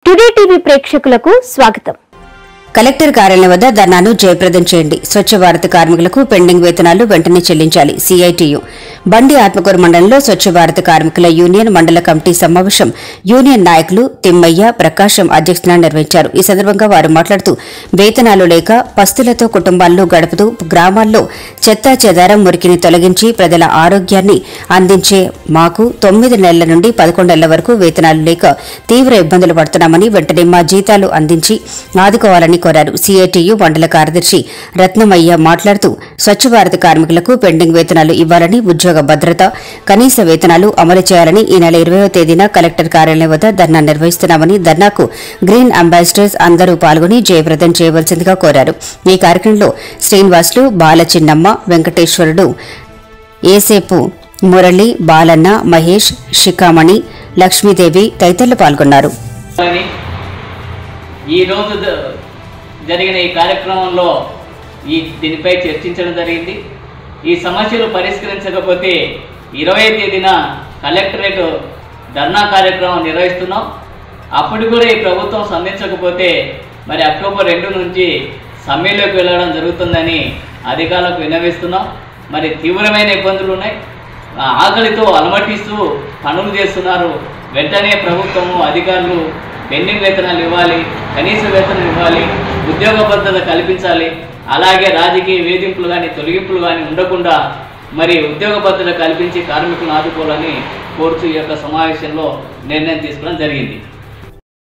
today TV ప్రేక్షకులకు స్వాగతం collector కార్యాలయం వద్ద ధర్నాను జయప్రదం చేయండి స్వచ్ఛ భారత్ కార్మికులకు పెండింగ్ వేతనాలు వెంటనే చెల్లించాలి సిఐటియు బండి ఆత్మకూరు మండలంలో స్వచ్ఛ భారత్ కార్మికుల యూనియన్ మండల కమిటీ సమావేశం యూనియన్ నాయకులు తిమ్మయ్య ప్రకాశం అధ్యక్షతన నిర్వహించారు ఈ సందర్భంగా వారు మాట్లాడుతూ వేతనాలు లేక పస్తులతో కుటుంబాలను గడుపుతూ గ్రామాల్లో చెత్తా చెదారం మురికిని తొలగించి ప్రజల ఆరోగ్యాన్ని అందించే మాకు తొమ్మిది నెలల నుండి పదకొండేళ్ల వరకు వేతనాలు లేక తీవ్ర ఇబ్బందులు పడుతున్నామని వెంటనే మా జీతాలు అందించి ఆదుకోవాలని కోరారు సిఐటియు మండల కార్యదర్శి రత్నమయ్య మాట్లాడుతూ స్వచ్ఛ భారత్ కార్మికులకు పెండింగ్ వేతనాలు ఇవ్వాలని ఉద్యోగ భద్రత కనీస వేతనాలు అమలు చేయాలని ఈ నెల ఇరవయో తేదీన కలెక్టర్ కార్యాలయం వద్ద ధర్నా నిర్వహిస్తున్నామని ధర్నాకు గ్రీన్ అంబాసిడర్స్ అందరూ పాల్గొని జయప్రదం చేయవలసిందిగా కోరారు ఈ కార్యక్రమంలో శ్రీనివాసులు బాలచిన్నమ్మ వెంకటేశ్వరుడు ఏసేపు మురళి బాలన్న మహేష్ శిఖామణి లక్ష్మీదేవి తదితరులు పాల్గొన్నారు అని ఈరోజు ద- జరిగిన ఈ కార్యక్రమంలో ఈ దీనిపై చర్చించడం జరిగింది ఈ సమస్యలు పరిష్కరించకపోతే ఇరవై తేదీన కలెక్టరేట్ ధర్నా కార్యక్రమం నిర్వహిస్తున్నాం అప్పుడు కూడా ఈ ప్రభుత్వం స్పందించకపోతే మరి అక్టోబర్ రెండు నుంచి సమ్మెలోకి వెళ్ళడం జరుగుతుందని అధికారులకు విన్నవిస్తున్నాం మరి తీవ్రమైన ఇబ్బందులు ఉన్నాయి ఆ ఆకలితో అలమటిస్తూ పనులు చేస్తున్నారు వెంటనే ప్రభుత్వము అధికారులు పెండింగ్ వేతనాలు ఇవ్వాలి కనీస వేతనం ఇవ్వాలి ఉద్యోగ భద్రత కల్పించాలి అలాగే రాజకీయ వేధింపులు కానీ తొలగింపులు కానీ ఉండకుండా మరి ఉద్యోగ భద్రత కల్పించి కార్మికులను ఆదుకోవాలని కోరుతూ ఈ యొక్క సమావేశంలో నిర్ణయం తీసుకోవడం జరిగింది